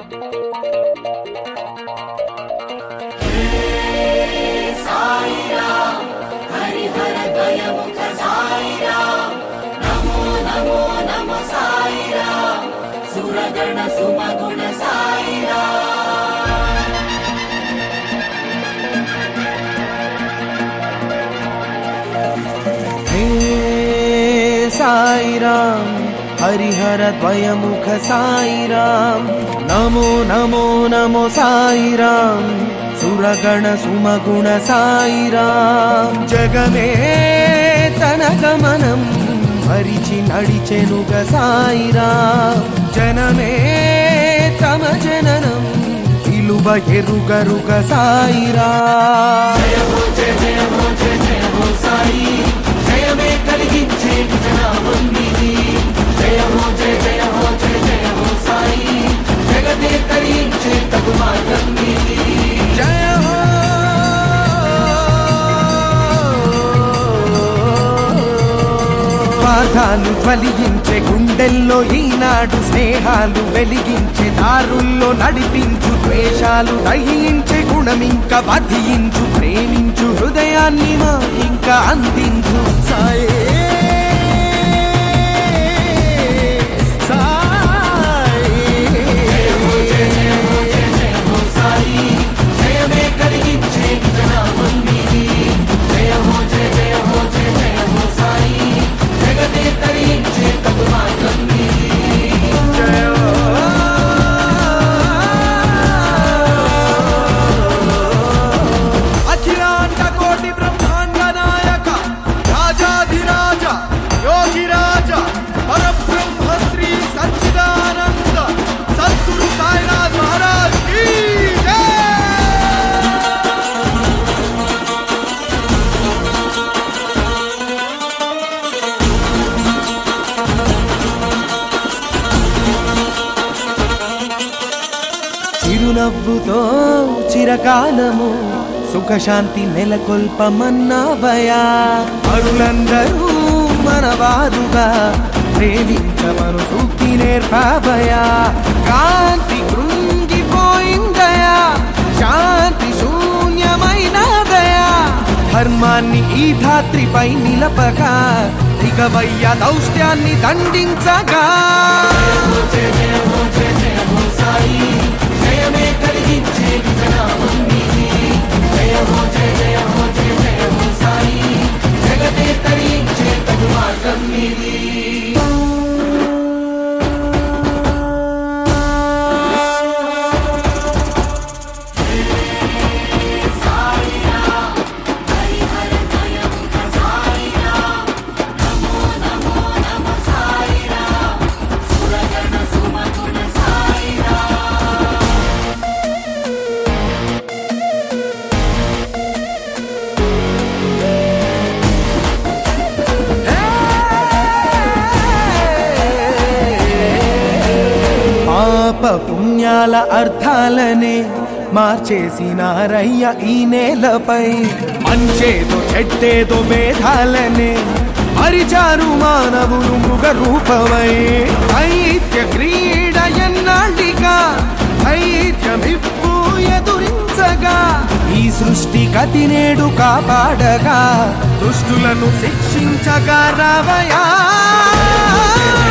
హే సాయిరామ్ హరిహర ద్వయముఖ సాయిరామ్ నమో నమో నమో సాయిరామ్ సురగణ సుమగుణ సాయిరామ్ జగమే తన గమనం హరిచి నడిచెనుగ సాయిరామ్ జనమే తమ జననం ఇలువ ఎరుగరుగ సాయిరామ్ జయమే కలిగించే జనామందిని జయమో జయ జయ హో జయ జయ హో సాయి జగదే తరించే తగు మార్గం నీది జయ హో స్వార్థాలు ఫలించే గుండెల్లో ఈనాడు స్నేహాలు వెలిగించే దారుల్లో నడిపించు ద్వేషాలు దహించే గుణమింక వధించు ప్రేమించు హృదయాన్ని మా ఇంకా అందించు సాయే సాయి జయమే కలిగించే జనామందిని జయ హో జయ జయ హో జయ జయ హో సాయి జగదే తరించే తగు మార్గం నీది జయ అఖిలాండ కోటి బ్రహ్మాండ నాయక రాజాధిరాజ యోగిరాజ పరబ్రహ్మ శ్రీ సచ్చిదానంద సద్గురు సాయినాథ్ మహారాజ్ కీ జై చిరునవ్వుతో చిరకాలము సుఖశాంతి నెలకొల్పమన్నావయా అరులందరూ మనవారుగా ప్రేమించమను సూక్తి నేర్పావయా కాంతి కృంగిపోయిందయా శాంతి శూన్యమైనదయా ధర్మాన్ని ఈ ధాత్రిపై నిలపక దిగవయ్య దౌష్ట్యాన్ని దండించగా జయమే కలిగించే జనామందిని జయ హో జయ జయ హో జయ జయ హో సాయి జగతే తరించే తగు మార్గం నీది పాప పుణ్యాల అర్థాలనే మార్చేసినారయ్య ఈ నేలపై మంచేదో చెడ్డేదో భేదాలనే పరిచారు మానవులు మృగ రూపమై దైత్య క్రీడ ఎన్నాళ్ళిగా దైత్యమిప్పు ఎదురించగా ఈ సృష్టి గతి నేడు కాపాడగా దుష్టులను శిక్షించగా రావయా